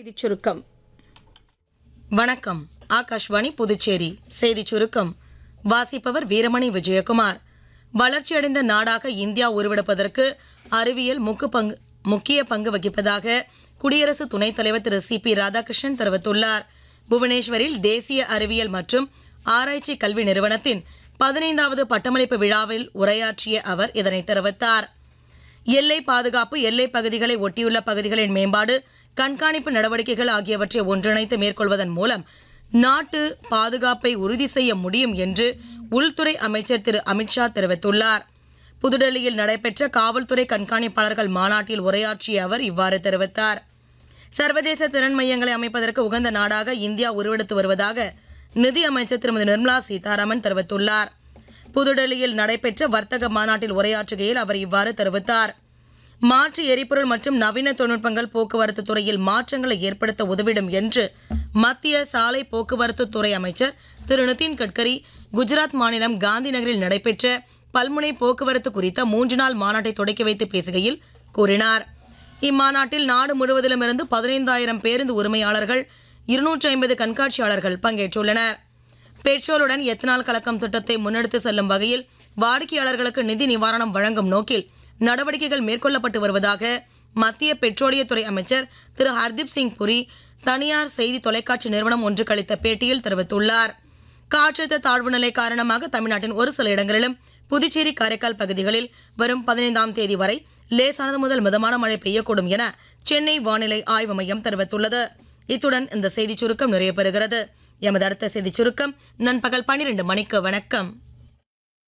செய்திச் சுருக்கம் வணக்கம் ஆகாஷ்வாணி புதுச்சேரி செய்திச் சுருக்கம் வாசிப்பவர் வீரமணி விஜயகுமார் வளர்ச்சியடைந்த நாடாக இந்தியா உருவெடுப்பதற்கு அறிவியல் முக்கு பங்கு முக்கிய பங்கு வகிப்பதாக குடியரசு துணைத் தலைவர் திரு சி பி ராதாகிருஷ்ணன் தெரிவித்துள்ளார் புவனேஸ்வரில் தேசிய அறிவியல் மற்றும் ஆராய்ச்சி கல்வி நிறுவனத்தின் பதினைந்தாவது பட்டமளிப்பு விழாவில் உரையாற்றிய அவர் இதனை தெரிவித்தார் எல்லை பாதுகாப்பு எல்லை பகுதிகளை ஒட்டியுள்ள பகுதிகளின் மேம்பாடு கண்காணிப்பு நடவடிக்கைகள் ஆகியவற்றை ஒன்றிணைத்து மேற்கொள்வதன் மூலம் நாட்டு பாதுகாப்பை உறுதி செய்ய முடியும் என்று உள்துறை அமைச்சர் திரு அமித்ஷா தெரிவித்துள்ளார் புதுடெல்லியில் நடைபெற்ற காவல்துறை கண்காணிப்பாளர்கள் மாநாட்டில் உரையாற்றிய அவர் இவ்வாறு தெரிவித்தார் சர்வதேச திறன் மையங்களை அமைப்பதற்கு உகந்த நாடாக இந்தியா உருவெடுத்து வருவதாக நிதி அமைச்சர் திருமதி நிர்மலா சீதாராமன் தெரிவித்துள்ளார் புதுடெல்லியில் நடைபெற்ற வர்த்தக மாநாட்டில் உரையாற்றுகையில் அவர் இவ்வாறு தெரிவித்தார் மாற்று எரிபொருள் மற்றும் நவீன தொழில்நுட்பங்கள் போக்குவரத்து துறையில் மாற்றங்களை ஏற்படுத்த உதவிடும் என்று மத்திய சாலை போக்குவரத்து துறை அமைச்சர் திரு நிதின் கட்கரி குஜராத் மாநிலம் காந்தி நகரில் நடைபெற்ற பல்முனை போக்குவரத்து குறித்த மூன்று நாள் மாநாட்டை தொடக்கி வைத்து பேசுகையில் கூறினார் இம்மாநாட்டில் நாடு முழுவதிலுமிருந்து பதினைந்தாயிரம் பேருந்து உரிமையாளர்கள் இருநூற்றி ஐம்பது கண்காட்சியாளர்கள் பங்கேற்றுள்ளனர் பெட்ரோலுடன் எத்தனால் கலக்கம் திட்டத்தை முன்னெடுத்து செல்லும் வகையில் வாடிக்கையாளர்களுக்கு நிதி நிவாரணம் வழங்கும் நோக்கில் நடவடிக்கைகள் மேற்கொள்ளப்பட்டு வருவதாக மத்திய பெட்ரோலியத்துறை அமைச்சர் திரு ஹர்தீப் சிங் புரி தனியார் செய்தி தொலைக்காட்சி நிறுவனம் ஒன்றுக்கு அளித்த பேட்டியில் தெரிவித்துள்ளார் காற்றழுத்த தாழ்வு நிலை காரணமாக தமிழ்நாட்டின் ஒரு சில இடங்களிலும் புதுச்சேரி காரைக்கால் பகுதிகளில் வரும் பதினைந்தாம் தேதி வரை லேசானது முதல் மிதமான மழை பெய்யக்கூடும் என சென்னை வானிலை ஆய்வு மையம் தெரிவித்துள்ளது இத்துடன் இந்த செய்திச் சுருக்கம் நிறைவு பெறுகிறது எமது அடுத்த செய்திச் சுருக்கம் நண்பகல் பன்னிரண்டு மணிக்கு வணக்கம்